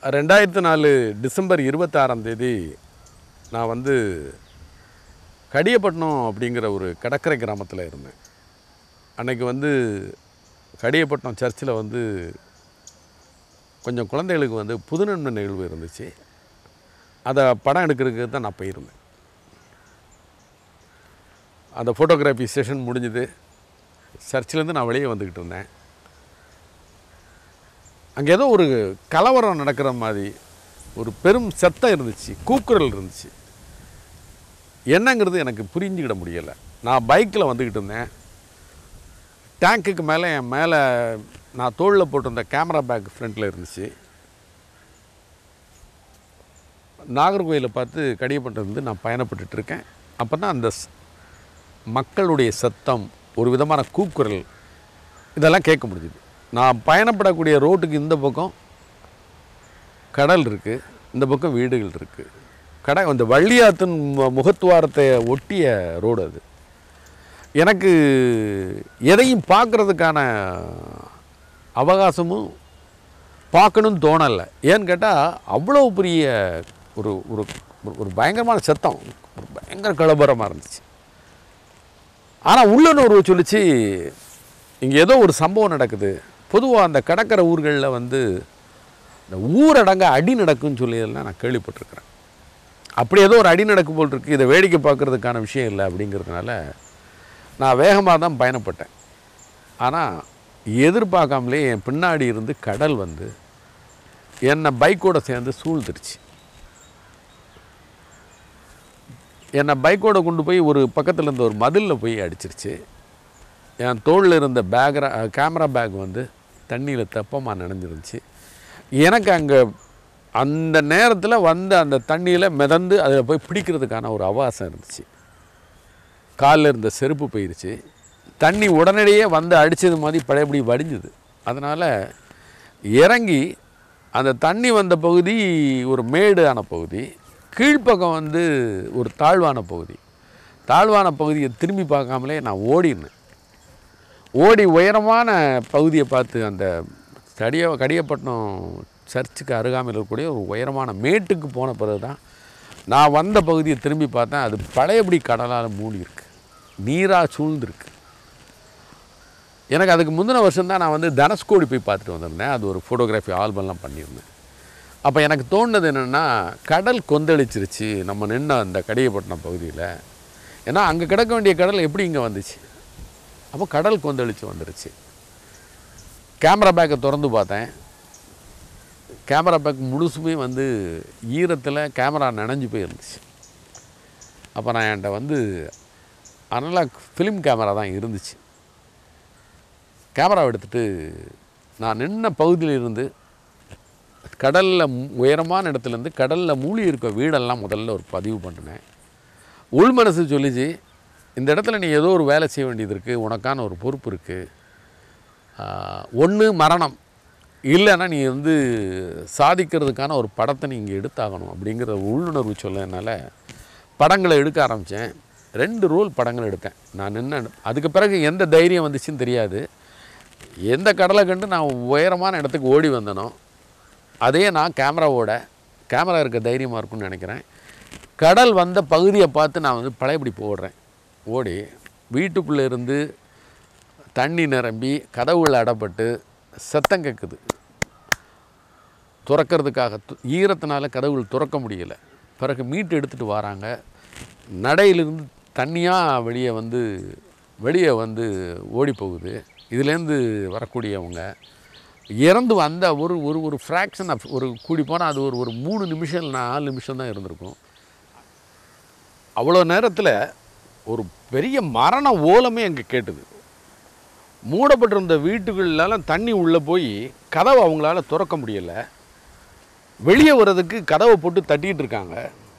ரெண்டாயிரத்து நாலு டிசம்பர் இருபத்தாறாம் தேதி நான் வந்து கடியப்பட்டினம் அப்படிங்கிற ஒரு கடற்கரை கிராமத்தில் இருந்தேன் அன்னைக்கு வந்து கடியப்பட்டினம் சர்ச்சில் வந்து கொஞ்சம் குழந்தைகளுக்கு வந்து புதுநன்மை நிகழ்வு இருந்துச்சு அதை படம் எடுக்கிறதுக்கு தான் நான் போயிருந்தேன் அந்த ஃபோட்டோகிராஃபி செஷன் முடிஞ்சுது சர்ச்சிலேருந்து நான் வெளியே வந்துக்கிட்டு இருந்தேன் அங்கே ஏதோ ஒரு கலவரம் நடக்கிற மாதிரி ஒரு பெரும் சத்தம் இருந்துச்சு கூக்குரல் இருந்துச்சு என்னங்கிறது எனக்கு புரிஞ்சுக்கிட முடியலை நான் பைக்கில் வந்துக்கிட்டு இருந்தேன் டேங்க்குக்கு மேலே என் மேலே நான் தோளில் போட்டிருந்த கேமரா பேக் ஃப்ரண்ட்டில் இருந்துச்சு நாகர்கோயிலை பார்த்து கடியப்பட்டிருந்து நான் பயணப்பட்டுட்டு இருக்கேன் அப்போ தான் அந்த ஸ்- மக்களுடைய சத்தம் ஒரு விதமான கூக்குரல் இதெல்லாம் கேட்க முடிஞ்சுது நான் பயணப்படக்கூடிய ரோட்டுக்கு இந்த பக்கம் கடல் இருக்குது இந்த பக்கம் வீடுகள் இருக்குது கடை அந்த வள்ளியாத்தின் மு- முகத்துவாரத்தை ஒட்டிய ரோடு அது எனக்கு எதையும் பார்க்குறதுக்கான அவகாசமும் பார்க்கணும்னு தோணலை ஏன்னு கேட்டால் அவ்வளோ பெரிய ஒரு ஒரு ஒரு- ஒரு பயங்கரமான சத்தம் ஒரு பயங்கர கலபரமாக இருந்துச்சு ஆனால் உள்ளுணர்வு சொல்லிச்சு இங்கே ஏதோ ஒரு சம்பவம் நடக்குது பொதுவாக அந்த கடற்கரை ஊர்களில் வந்து இந்த ஊரடங்க அடி நடக்குன்னு சொல்லி எல்லாம் நான் கேள்விப்பட்டிருக்கிறேன் அப்படி ஏதோ ஒரு அடி நடக்கு போல் இருக்கு இதை வேடிக்கை பார்க்கறதுக்கான விஷயம் இல்லை அப்படிங்கிறதுனால நான் வேகமாக தான் பயணப்பட்டேன் ஆனால் எதிர்பார்க்காமலே என் பின்னாடி இருந்து கடல் வந்து என்னை பைக்கோட சேர்ந்து சூழ்ந்துருச்சு என்னை பைக்கோட கொண்டு போய் ஒரு பக்கத்தில் இருந்த ஒரு மதிலில் போய் அடிச்சிருச்சு என் தோளில் இருந்த பேக்ரா கேமரா பேக் வந்து தண்ணியில் தெப்பமாக நனைஞ்சிருந்துச்சு எனக்கு அங்கே அந்த நேரத்தில் வந்த அந்த தண்ணியில் மிதந்து அதில் போய் பிடிக்கிறதுக்கான ஒரு அவகாசம் இருந்துச்சு காலில் இருந்த செருப்பு போயிருச்சு தண்ணி உடனடியே வந்து அடித்தது மாதிரி பழையபடி வடிஞ்சுது அதனால் இறங்கி அந்த தண்ணி வந்த பகுதி ஒரு மேடான பகுதி கீழ்ப்பக்கம் வந்து ஒரு தாழ்வான பகுதி தாழ்வான பகுதியை திரும்பி பார்க்காமலே நான் ஓடினேன் ஓடி உயரமான பகுதியை பார்த்து அந்த கடிய கடியப்பட்டினம் சர்ச்சுக்கு அருகாமையில் இருக்கக்கூடிய ஒரு உயரமான மேட்டுக்கு போன பிறகு தான் நான் வந்த பகுதியை திரும்பி பார்த்தேன் அது பழையபடி கடலால் மூடி இருக்கு நீராக சூழ்ந்திருக்கு எனக்கு அதுக்கு முந்தின வருஷம் தான் நான் வந்து தனுஷ்கோடி போய் பார்த்துட்டு வந்திருந்தேன் அது ஒரு ஃபோட்டோகிராஃபி ஆல்பம்லாம் பண்ணியிருந்தேன் அப்போ எனக்கு தோணுனது என்னென்னா கடல் கொந்தளிச்சிருச்சு நம்ம நின்ன அந்த கடியப்பட்டினம் பகுதியில் ஏன்னா அங்கே கிடக்க வேண்டிய கடல் எப்படி இங்கே வந்துச்சு அப்போ கடல் கொந்தளிச்சு வந்துருச்சு கேமரா பேக்கை திறந்து பார்த்தேன் கேமரா பேக் முழுசுமே வந்து ஈரத்தில் கேமரா நனைஞ்சு போயிருந்துச்சு அப்போ நான் என்கிட்ட வந்து அனலாக் ஃபிலிம் கேமரா தான் இருந்துச்சு கேமரா எடுத்துட்டு நான் நின்ன பகுதியில் இருந்து கடலில் உயரமான இடத்துலேருந்து கடலில் மூழ்கி இருக்க வீடெல்லாம் முதல்ல ஒரு பதிவு பண்ணினேன் உள் மனசு சொல்லிச்சு இந்த இடத்துல நீ ஏதோ ஒரு வேலை செய்ய வேண்டியது இருக்குது உனக்கான ஒரு பொறுப்பு இருக்குது ஒன்று மரணம் இல்லைன்னா நீ வந்து சாதிக்கிறதுக்கான ஒரு படத்தை நீ இங்கே எடுத்தாகணும் அப்படிங்கிற உள்ளுணர்வு சொல்லனால படங்களை எடுக்க ஆரம்பித்தேன் ரெண்டு ரோல் படங்கள் எடுத்தேன் நான் நின்ன அதுக்கு பிறகு எந்த தைரியம் வந்துச்சுன்னு தெரியாது எந்த கடலை கண்டு நான் உயரமான இடத்துக்கு ஓடி வந்தனோ அதே நான் கேமராவோட கேமரா இருக்க தைரியமாக இருக்கும்னு நினைக்கிறேன் கடல் வந்த பகுதியை பார்த்து நான் வந்து பழையபடி போடுறேன் ஓடி வீட்டுக்குள்ளே இருந்து தண்ணி நிரம்பி கதவுகள் அடப்பட்டு சத்தம் கேட்குது துறக்கிறதுக்காக து- ஈரத்தினால கதவுகள் துறக்க முடியல பிறகு மீட்டு எடுத்துகிட்டு வராங்க நடையிலிருந்து தண்ணியாக வெளியே வந்து வெளியே வந்து ஓடி போகுது இதுலேருந்து வரக்கூடியவங்க இறந்து வந்த ஒரு ஒரு ஒரு ஃப்ராக்ஷன் ஆஃப் ஒரு கூடி போனால் அது ஒரு ஒரு மூணு நிமிஷம் இல்லை நாலு நிமிஷம் தான் இருந்திருக்கும் அவ்வளோ நேரத்தில் ஒரு பெரிய மரண ஓலமே அங்கே கேட்டுது மூடப்பட்டிருந்த வீட்டுகளெல்லாம் தண்ணி உள்ளே போய் கதவை அவங்களால திறக்க முடியலை வெளியே வர்றதுக்கு கதவை போட்டு தட்டிட்டு இருக்காங்க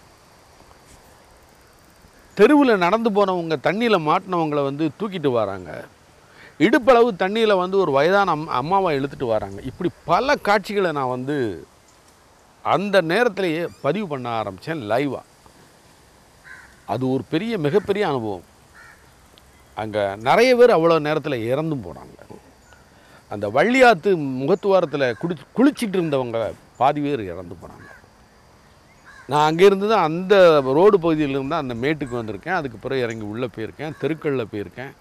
தெருவில் நடந்து போனவங்க தண்ணியில் மாட்டினவங்கள வந்து தூக்கிட்டு வராங்க இடுப்பளவு தண்ணியில் வந்து ஒரு வயதான அம் அம்மாவை இழுத்துட்டு வராங்க இப்படி பல காட்சிகளை நான் வந்து அந்த நேரத்திலேயே பதிவு பண்ண ஆரம்பித்தேன் லைவாக அது ஒரு பெரிய மிகப்பெரிய அனுபவம் அங்கே நிறைய பேர் அவ்வளோ நேரத்தில் இறந்தும் போனாங்க அந்த வள்ளியாத்து முகத்துவாரத்தில் குடி குளிச்சிட்டு இருந்தவங்க பாதி பேர் இறந்து போனாங்க நான் அங்கேருந்து தான் அந்த ரோடு பகுதியிலிருந்து அந்த மேட்டுக்கு வந்திருக்கேன் அதுக்கு பிறகு இறங்கி உள்ளே போயிருக்கேன் தெருக்களில் போயிருக்கேன்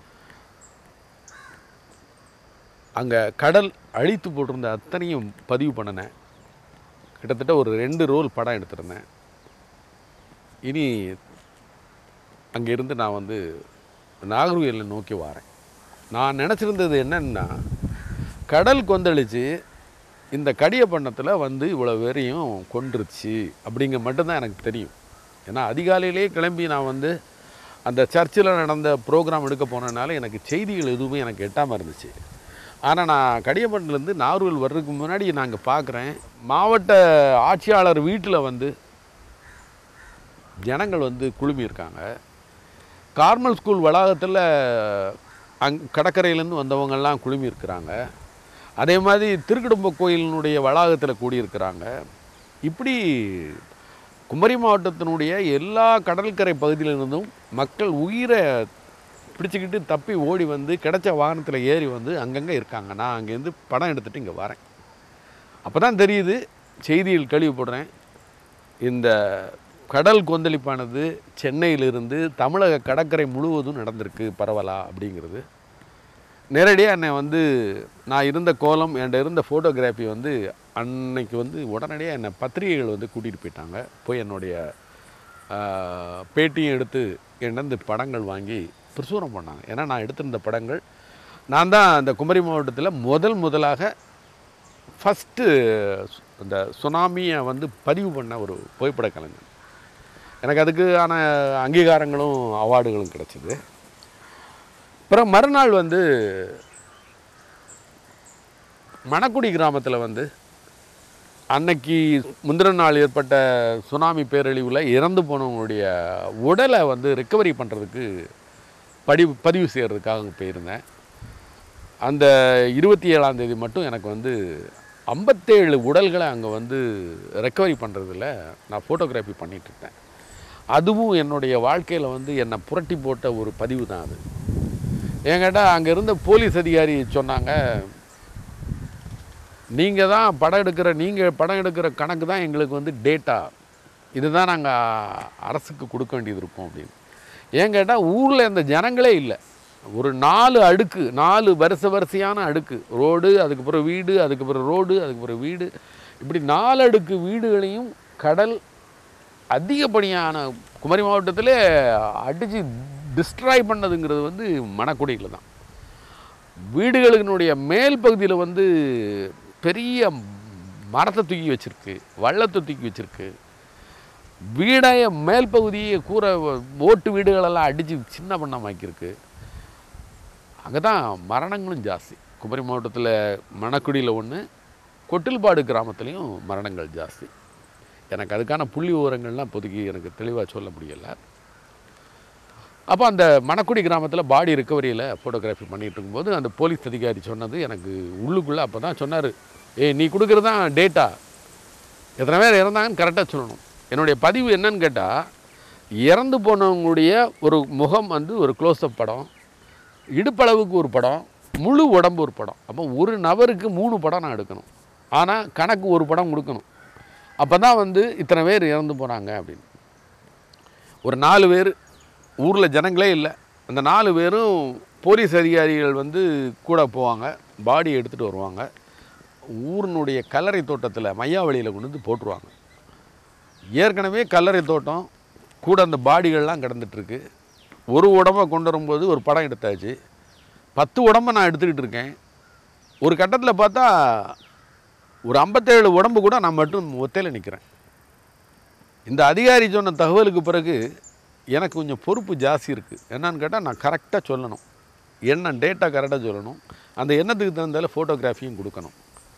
அங்கே கடல் அழித்து போட்டிருந்த அத்தனையும் பதிவு பண்ணினேன் கிட்டத்தட்ட ஒரு ரெண்டு ரோல் படம் எடுத்திருந்தேன் இனி அங்கேருந்து நான் வந்து நாகர்கோயிலை நோக்கி வரேன் நான் நினச்சிருந்தது என்னன்னா கடல் கொந்தளிச்சு இந்த கடியப்பண்ணத்தில் வந்து இவ்வளோ பேரையும் கொன்றுச்சு அப்படிங்க மட்டும்தான் எனக்கு தெரியும் ஏன்னா அதிகாலையிலே கிளம்பி நான் வந்து அந்த சர்ச்சில் நடந்த ப்ரோக்ராம் எடுக்க போனதுனால எனக்கு செய்திகள் எதுவுமே எனக்கு எட்டாமல் இருந்துச்சு ஆனால் நான் கடியப்பட்டிலேருந்து நாகர்கோவில் வர்றதுக்கு முன்னாடி நான் இங்கே பார்க்குறேன் மாவட்ட ஆட்சியாளர் வீட்டில் வந்து ஜனங்கள் வந்து குழுமியிருக்காங்க கார்மல் ஸ்கூல் வளாகத்தில் அங் கடற்கரையிலேருந்து வந்தவங்கெல்லாம் குழுமி இருக்கிறாங்க அதே மாதிரி திருக்குடும்ப கோயிலினுடைய வளாகத்தில் கூடியிருக்கிறாங்க இப்படி குமரி மாவட்டத்தினுடைய எல்லா கடற்கரை பகுதியிலிருந்தும் மக்கள் உயிரை பிடிச்சிக்கிட்டு தப்பி ஓடி வந்து கிடைச்ச வாகனத்தில் ஏறி வந்து அங்கங்கே இருக்காங்க நான் அங்கேருந்து படம் எடுத்துகிட்டு இங்கே வரேன் அப்போ தான் தெரியுது செய்தியில் கேள்விப்படுறேன் இந்த கடல் கொந்தளிப்பானது சென்னையிலிருந்து தமிழக கடற்கரை முழுவதும் நடந்திருக்கு பரவலா அப்படிங்கிறது நேரடியாக என்னை வந்து நான் இருந்த கோலம் என்கிட்ட இருந்த ஃபோட்டோகிராஃபி வந்து அன்னைக்கு வந்து உடனடியாக என்னை பத்திரிகைகள் வந்து கூட்டிகிட்டு போயிட்டாங்க போய் என்னுடைய ஆஹ், பேட்டியும் எடுத்து என்னந்து படங்கள் வாங்கி பிரசுரம் பண்ணாங்க ஏன்னா நான் எடுத்திருந்த படங்கள் நான் தான் அந்த குமரி மாவட்டத்தில் முதல் முதலாக ஃபஸ்ட்டு அந்த சுனாமியை வந்து பதிவு பண்ண ஒரு புகைப்பட கலைஞன் எனக்கு அதுக்கான அங்கீகாரங்களும் அவார்டுகளும் கிடச்சிது அப்புறம் மறுநாள் வந்து மணக்குடி கிராமத்தில் வந்து அன்னைக்கு முந்தின நாள் ஏற்பட்ட சுனாமி பேரழிவில் இறந்து போனவங்களுடைய உடலை வந்து ரெக்கவரி பண்ணுறதுக்கு படி பதிவு செய்கிறதுக்காக அங்கே போயிருந்தேன் அந்த இருபத்தி ஏழாம் தேதி மட்டும் எனக்கு வந்து ஐம்பத்தேழு உடல்களை அங்கே வந்து ரெக்கவரி பண்ணுறதுல நான் ஃபோட்டோகிராஃபி பண்ணிட்டு இருந்தேன் அதுவும் என்னுடைய வாழ்க்கையில் வந்து என்னை புரட்டி போட்ட ஒரு பதிவு தான் அது என்கிட்ட அங்கே இருந்த போலீஸ் அதிகாரி சொன்னாங்க நீங்கள் தான் படம் எடுக்கிற நீங்கள் படம் எடுக்கிற கணக்கு தான் எங்களுக்கு வந்து டேட்டா இதுதான் நாங்கள் அரசுக்கு கொடுக்க வேண்டியது இருக்கும் அப்படின்னு ஏன் கேட்டால் ஊரில் இந்த ஜனங்களே இல்லை ஒரு நாலு அடுக்கு நாலு வரிசை வரிசையான அடுக்கு ரோடு அதுக்கப்புறம் வீடு அதுக்கப்புறம் ரோடு அதுக்கப்புறம் வீடு இப்படி நாலு அடுக்கு வீடுகளையும் கடல் அதிகப்படியான குமரி மாவட்டத்திலே அடித்து டிஸ்ட்ராய் பண்ணதுங்கிறது வந்து மணக்குடியில் தான் வீடுகளினுடைய மேல் பகுதியில் வந்து பெரிய மரத்தை தூக்கி வச்சிருக்கு வள்ளத்தை தூக்கி வச்சிருக்கு வீடைய மேல் பகுதியை கூரை ஓட்டு வீடுகளெல்லாம் அடித்து சின்ன பண்ணமாக்கியிருக்கு அங்கே தான் மரணங்களும் ஜாஸ்தி குமரி மாவட்டத்தில் மணக்குடியில் ஒன்று கொட்டில்பாடு கிராமத்துலேயும் மரணங்கள் ஜாஸ்தி எனக்கு அதுக்கான புள்ளி விவரங்கள்லாம் இப்போதைக்கு எனக்கு தெளிவாக சொல்ல முடியலை அப்போ அந்த மணக்குடி கிராமத்தில் பாடி ரிக்கவரியில் ஃபோட்டோகிராஃபி பண்ணிகிட்டு இருக்கும்போது அந்த போலீஸ் அதிகாரி சொன்னது எனக்கு உள்ளுக்குள்ளே அப்போ தான் சொன்னார் ஏய் நீ கொடுக்குறது தான் டேட்டா எத்தனை பேர் இறந்தாங்கன்னு கரெக்டாக சொல்லணும் என்னுடைய பதிவு என்னன்னு கேட்டால் இறந்து போனவங்களுடைய ஒரு முகம் வந்து ஒரு க்ளோஸ்அப் படம் இடுப்பளவுக்கு ஒரு படம் முழு உடம்பு ஒரு படம் அப்போ ஒரு நபருக்கு மூணு படம் நான் எடுக்கணும் ஆனால் கணக்கு ஒரு படம் கொடுக்கணும் அப்போ தான் வந்து இத்தனை பேர் இறந்து போனாங்க அப்படின்னு ஒரு நாலு பேர் ஊரில் ஜனங்களே இல்லை அந்த நாலு பேரும் போலீஸ் அதிகாரிகள் வந்து கூட போவாங்க பாடி எடுத்துகிட்டு வருவாங்க ஊரினுடைய கல்லறை தோட்டத்தில் மையாவளியில் கொண்டு வந்து போட்டுருவாங்க ஏற்கனவே கல்லறை தோட்டம் கூட அந்த பாடிகள்லாம் கிடந்துட்டுருக்கு ஒரு உடம்பை கொண்டு வரும்போது ஒரு படம் எடுத்தாச்சு பத்து உடம்பை நான் எடுத்துக்கிட்டு இருக்கேன் ஒரு கட்டத்தில் பார்த்தா ஒரு ஐம்பத்தேழு உடம்பு கூட நான் மட்டும் ஒத்தையில் நிற்கிறேன் இந்த அதிகாரி சொன்ன தகவலுக்கு பிறகு எனக்கு கொஞ்சம் பொறுப்பு ஜாஸ்தி இருக்குது என்னன்னு கேட்டால் நான் கரெக்டாக சொல்லணும் என்ன டேட்டா கரெக்டாக சொல்லணும் அந்த எண்ணத்துக்கு தகுந்தால ஃபோட்டோகிராஃபியும் கொடுக்கணும்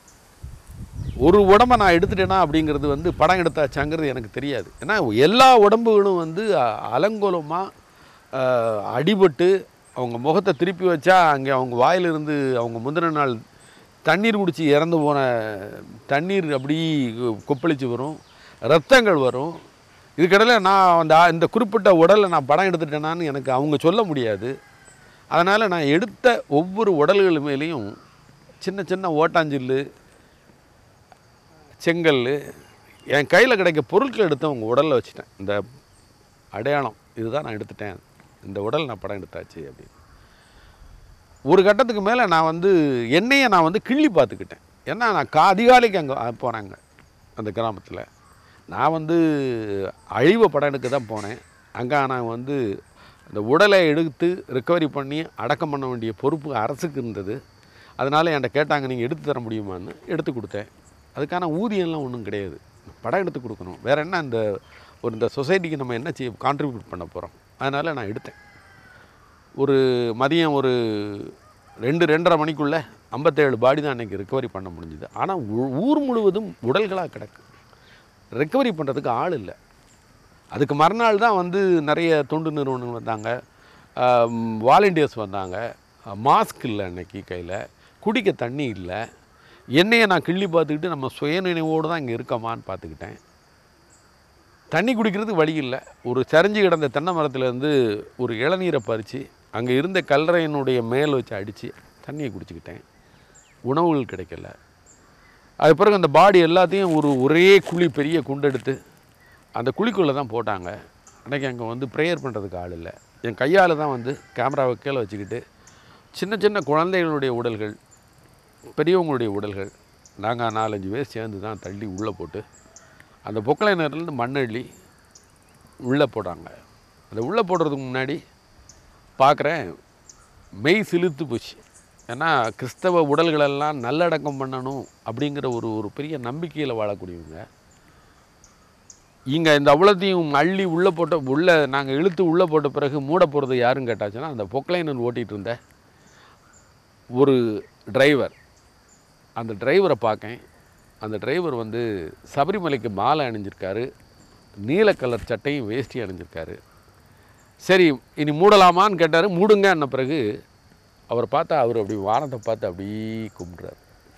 ஒரு உடம்பை நான் எடுத்துட்டேனா அப்படிங்கிறது வந்து படம் எடுத்தாச்சாங்கிறது எனக்கு தெரியாது ஏன்னா எல்லா உடம்புகளும் வந்து அ- அலங்கோலமாக அஹ், அடிபட்டு அவங்க முகத்தை திருப்பி வச்சா அங்கே அவங்க வாயிலிருந்து அவங்க முந்தின நாள் தண்ணீர் குடிச்சு இறந்து போன தண்ணீர் அப்படி கொப்பளிச்சு வரும் ரத்தங்கள் வரும் இதுக்கிடையில் நான் அந்த ஆ- இந்த குறிப்பிட்ட உடலை நான் படம் எடுத்துட்டேனான்னு எனக்கு அவங்க சொல்ல முடியாது அதனால் நான் எடுத்த ஒவ்வொரு உடல்கள் மேலேயும் சின்ன சின்ன ஓட்டாஞ்சில்லு செங்கல் என் கையில் கிடைக்க பொருட்கள் எடுத்து அவங்க உடலில் வச்சுட்டேன் இந்த அடையாளம் இதுதான் நான் எடுத்துட்டேன் இந்த உடல் நான் படம் எடுத்தாச்சு அப்படின்னு ஒரு கட்டத்துக்கு மேலே நான் வந்து என்னையை நான் வந்து கிள்ளி பார்த்துக்கிட்டேன் ஏன்னா நான் கா அதிகாலைக்கு அங்கே போனேங்க அந்த கிராமத்தில் நான் வந்து அழிவை படம் எடுக்க தான் போனேன் அங்கே நான் வந்து அந்த உடலை எடுத்து ரெக்கவரி பண்ணி அடக்கம் பண்ண வேண்டிய பொறுப்பு அரசுக்கு இருந்தது அதனால் என்கிட்ட கேட்டாங்க நீங்கள் எடுத்து தர முடியுமான்னு எடுத்து கொடுத்தேன் அதுக்கான ஊதியம்லாம் ஒன்றும் கிடையாது படம் எடுத்து கொடுக்கணும் வேறு என்ன இந்த ஒரு இந்த சொசைட்டிக்கு நம்ம என்ன செய்ய கான்ட்ரிபியூட் பண்ண போகிறோம் அதனால் நான் எடுத்தேன் ஒரு மதியம் ஒரு ரெண்டு ரெண்டரை மணிக்குள்ளே ஐம்பத்தேழு பாடி தான் அன்றைக்கி ரெக்கவரி பண்ண முடிஞ்சுது ஆனால் ஊர் முழுவதும் உடல்களாக கிடக்கு ரெக்கவரி பண்ணுறதுக்கு ஆள் இல்லை அதுக்கு மறுநாள் தான் வந்து நிறைய தொண்டு நிறுவனங்கள் வந்தாங்க வாலண்டியர்ஸ் வந்தாங்க மாஸ்க் இல்லை அன்னைக்கு கையில் குடிக்க தண்ணி இல்லை என்னையை நான் கிள்ளி பார்த்துக்கிட்டு நம்ம சுயநினைவோடு தான் இங்கே இருக்கமான்னு பார்த்துக்கிட்டேன் தண்ணி குடிக்கிறதுக்கு வழி இல்லை ஒரு சரிஞ்சு கிடந்த தென்னை மரத்துலேருந்து ஒரு இளநீரை பறித்து அங்கே இருந்த கல்லறையினுடைய மேல் வச்சு அடித்து தண்ணியை குடிச்சிக்கிட்டேன் உணவுகள் கிடைக்கல அது பிறகு அந்த பாடி எல்லாத்தையும் ஒரு ஒரே குழி பெரிய குண்டெடுத்து அந்த குழிக்குள்ளே தான் போட்டாங்க அன்றைக்கி அங்கே வந்து ப்ரேயர் பண்ணுறதுக்கு ஆள் இல்லை என் கையால் தான் வந்து கேமராவை கீழே வச்சுக்கிட்டு சின்ன சின்ன குழந்தைகளுடைய உடல்கள் பெரியவங்களுடைய உடல்கள் நாங்கள் நாலஞ்சு பேர் சேர்ந்து தான் தள்ளி உள்ளே போட்டு அந்த பொக்கலைனர்லேருந்து மண்ணள்ளி உள்ளே போட்டாங்க அந்த உள்ளே போடுறதுக்கு முன்னாடி பார்க்குறேன் மெய் சிலுத்து போச்சு ஏன்னா கிறிஸ்தவ உடல்களெல்லாம் நல்லடக்கம் பண்ணணும் அப்படிங்கிற ஒரு ஒரு பெரிய நம்பிக்கையில் வாழக்கூடியவங்க இங்கே இந்த அவ்வளோத்தையும் அள்ளி உள்ளே போட்ட உள்ளே நாங்கள் இழுத்து உள்ளே போட்ட பிறகு மூட போகிறது யாருன்னு கேட்டாச்சுன்னா அந்த பொக்லைனர் ஓட்டிகிட்டு இருந்த ஒரு டிரைவர் அந்த டிரைவரை பார்க்கேன் அந்த டிரைவர் வந்து சபரிமலைக்கு மாலை அணிஞ்சிருக்காரு நீல கலர் சட்டையும் வேஷ்டி அணிஞ்சிருக்காரு சரி இனி மூடலாமான்னு கேட்டார் மூடுங்க அன்ன பிறகு அவர் பார்த்தா அவர் அப்படி வானத்தை பார்த்து அப்படியே கும்பிட்றாரு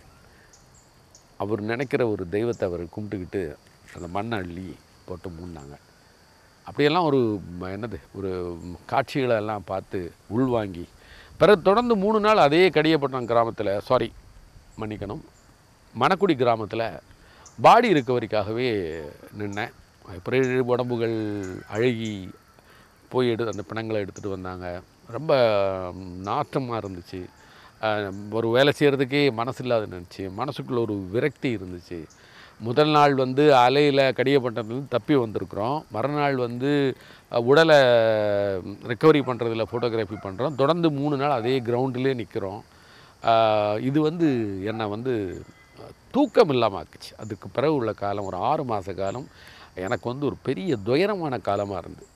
அவர் நினைக்கிற ஒரு தெய்வத்தை அவர் கும்பிட்டுக்கிட்டு அந்த மண்ணை அள்ளி போட்டு மூடினாங்க அப்படியெல்லாம் ஒரு ம- என்னது ஒரு காட்சிகளை எல்லாம் பார்த்து உள்வாங்கி பிறகு தொடர்ந்து மூணு நாள் அதே கடியப்பட்டினம் கிராமத்தில் சாரி மன்னிக்கணும் மணக்குடி கிராமத்தில் பாடி ரிக்கவரிக்காகவே நின்னேன் பிறகு உடம்புகள் அழுகி போய் எடு அந்த பிணங்களை எடுத்துகிட்டு வந்தாங்க ரொம்ப நாற்றமாக இருந்துச்சு அஹ், ஒரு வேலை செய்கிறதுக்கே மனசு இல்லாத நினச்சி மனசுக்குள்ள ஒரு விரக்தி இருந்துச்சு முதல் நாள் வந்து அலையில் கடியப்பட்டதுலேருந்து தப்பி வந்திருக்கிறோம் மறுநாள் வந்து அஹ், உடலை ரெக்கவரி பண்ணுறதுல ஃபோட்டோகிராஃபி பண்ணுறோம் தொடர்ந்து மூணு நாள் அதே கிரவுண்டிலே நிற்கிறோம் இது வந்து என்னை வந்து அஹ், தூக்கம் இல்லாமல் ஆக்குச்சு அதுக்கு பிறகு உள்ள காலம் ஒரு ஆறு மாத காலம் எனக்கு வந்து ஒரு பெரிய துயரமான காலமாக இருந்து